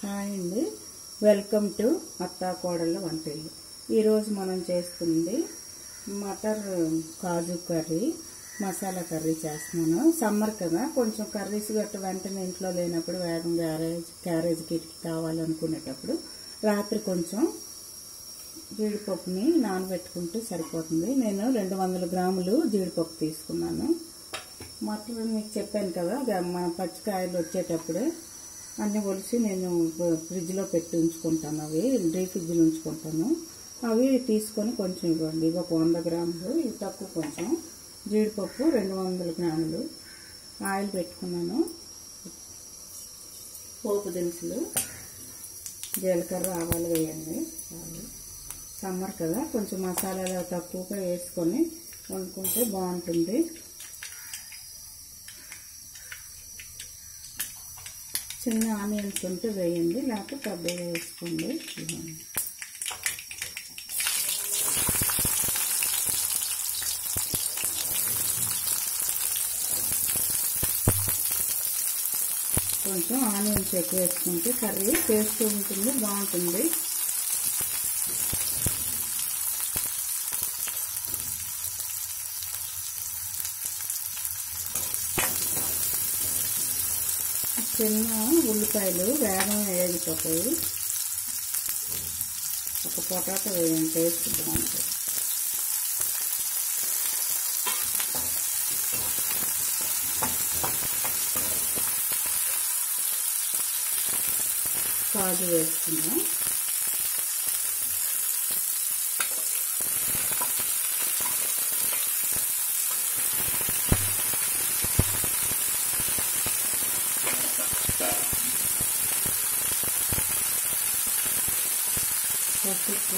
Hi అండి welcome to అత్తా కోడళ్ళ వంటిల్లు ఈరోజు మనం చేస్తుంది మటర్ కాజు కర్రీ మసాలా కర్రీ చేస్తున్నాను సమ్మర్ కదా కొంచెం కర్రీస్ గట్ట వెంటనే ఇంట్లో లేనప్పుడు వేగం క్యారేజ్ క్యారేజ్ కిట్కి కావాలనుకునేటప్పుడు రాత్రి కొంచెం జీడిపప్పుని నానబెట్టుకుంటే సరిపోతుంది నేను రెండు వందల గ్రాములు జీడిపప్పు తీసుకున్నాను మటన్ మీకు చెప్పాను కదా గ- మన పచ్చికాయలు వచ్చేటప్పుడే అన్నీ ఒలిసి నేను ఫ- ఫ్రిడ్జ్లో పెట్టి ఉంచుకుంటాను అవి డీ ఫ్రిడ్జ్లో ఉంచుకుంటాను అవి తీసుకొని కొంచెం ఇవ్వండి ఇవి ఒక వంద గ్రాములు ఇవి తక్కువ కొంచెం జీడిపప్పు రెండు వందల గ్రాములు ఆయిల్ పెట్టుకున్నాను పోపు దినుసులు జీలకర్ర ఆవాలు వేయండి చాలు సమ్మర్ కదా కొంచెం మసాలాలు తక్కువగా వేసుకొని వండుకుంటే బాగుంటుంది చిన్న ఆనియన్స్ ఉంటే వేయండి లేకపోతే పెద్దగా వేసుకోండి ఇవ్వండి. కొంచెం ఆనియన్స్ ఎక్కువ వేసుకుంటే కర్రీ టేస్ట్ ఉంటుంది బాగుంటుంది చిన్న ఉల్లిపాయలు వేగం వేగిపోతాయి ఒక పొటాటో వేయండి టేస్ట్ బాగుంటుంది కాజు వేసుకుందాం పసుపు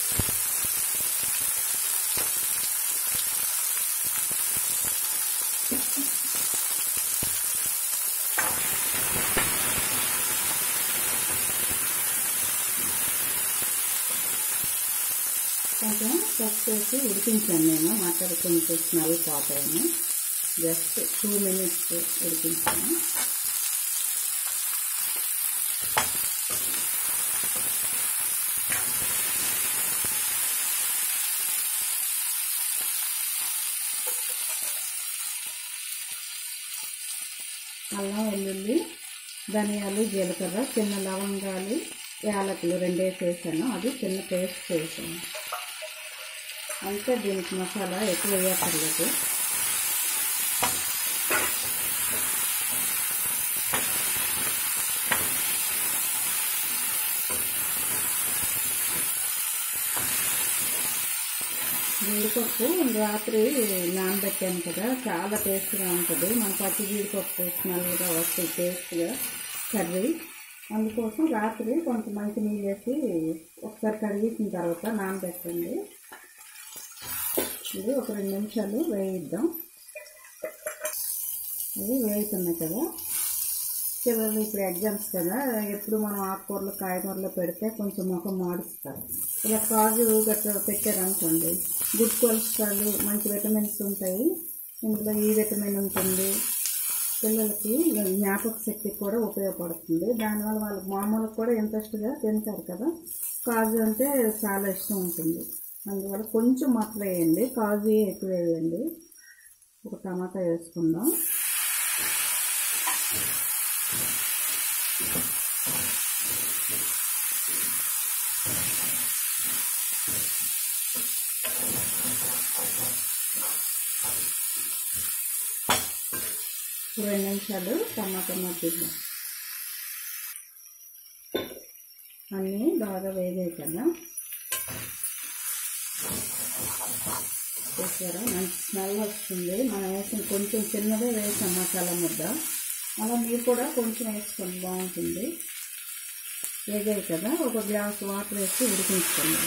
కొంచెం పసుపు వేసి ఉడికించాను నేను మటన్ కొంచెం స్మెల్ పోతాయని జస్ట్ టూ మినిట్స్ ఉడికించాను అల్లం వెల్లుల్లి ధనియాలు జీలకర్ర చిన్న లవంగాలు యాలకులు రెండేసి వేసాను అది చిన్న పేస్ట్ వేసాను అంతే దీనికి మసాలా ఎక్కువ వేయక్కర్లేదు జీడిపప్పు రాత్రి నానబెట్టాను కదా చాలా టేస్ట్గా ఉంటుంది మన పచ్చి జీడిపప్పు స్మెల్గా వస్తుంది టేస్ట్గా కర్రీ అందుకోసం రాత్రి కొంచెం మంచి నీళ్ళు వేసి ఒకసారి కడిగేసిన తర్వాత నానబెట్టండి ఇది ఒక రెండు నిమిషాలు వేయిద్దాం ఇది వేగుతున్నాయి కదా పిల్లలు ఇప్పుడు ఎగ్జామ్స్ కదా ఎప్పుడు మనం ఆకుకూరలు కాయగూరలు పెడితే కొంచెం ముఖం మాడుస్తారు ఇలా కాజు గట్రా పెట్టారనుకోండి గుడ్ కొలెస్ట్రాల్ మంచి విటమిన్స్ ఉంటాయి ఇందులో ఈ విటమిన్ ఉంటుంది పిల్లలకి జ్ఞాపక శక్తి కూడా ఉపయోగపడుతుంది దానివల్ల వాళ్ళు మామూలుగా కూడా ఇంట్రెస్ట్గా తింటారు కదా కాజు అంటే చాలా ఇష్టం ఉంటుంది అందువల్ల కొంచెం మట్టలు వేయండి కాజు ఎక్కువ వేయండి ఒక టమాటా వేసుకుందాం రెండు నిమిషాలు టమాటా మగ్గిద్దాం అన్నీ బాగా వేగాయి కదా చూసారా మంచి స్మెల్ వస్తుంది మనం వేసిన కొంచెం చిన్నగా వేసాం మసాలా ముద్ద అలా మీరు కూడా కొంచెం వేసుకోండి బాగుంటుంది వేగాయి కదా ఒక గ్లాస్ వాటర్ వేసి ఉడికించుకోండి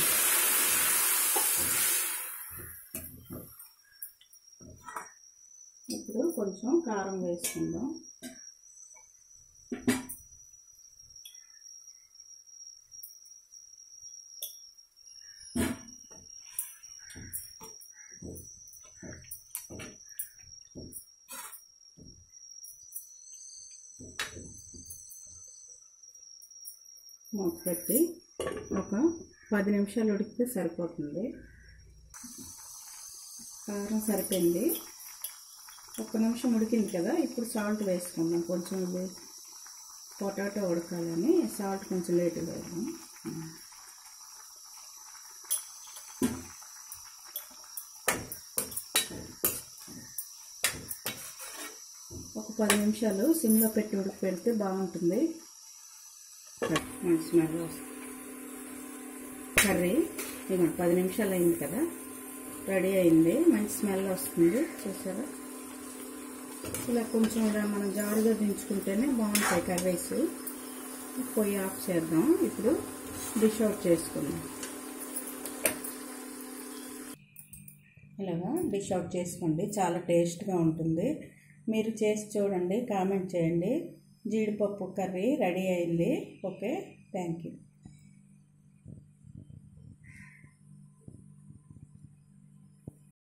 ఇప్పుడు కొంచెం కారం వేసుకుందాం మూత పెట్టి ఒక పది నిమిషాలు ఉడికితే సరిపోతుంది కారం సరిపోయింది ఒక్క నిమిషం ఉడికింది కదా ఇప్పుడు సాల్ట్ వేసుకుందాం కొంచెం ఇది పొటాటో ఉడకాలని సాల్ట్ కొంచెం లేటుగా వేద్దాం ఒక పది నిమిషాలు సిమ్లో పెట్టి ఉడికి పెడితే బాగుంటుంది మంచి స్మెల్ వస్తుంది కర్రీ ఇదిగోండి పది నిమిషాలు అయింది కదా రెడీ అయింది మంచి స్మెల్ వస్తుంది చూసారా ఇలా కొంచెం ఇలా మనం జారుగా దించుకుంటేనే బాగుంటాయి కర్రీస్ పొయ్యి ఆఫ్ చేద్దాం ఇప్పుడు డిష్ అవుట్ చేసుకుందాం ఇలాగా డిష్ అవుట్ చేసుకోండి చాలా టేస్ట్గా ఉంటుంది మీరు చేసి చూడండి కామెంట్ చేయండి జీడిపప్పు కర్రీ రెడీ అయింది ఓకే థ్యాంక్ యూ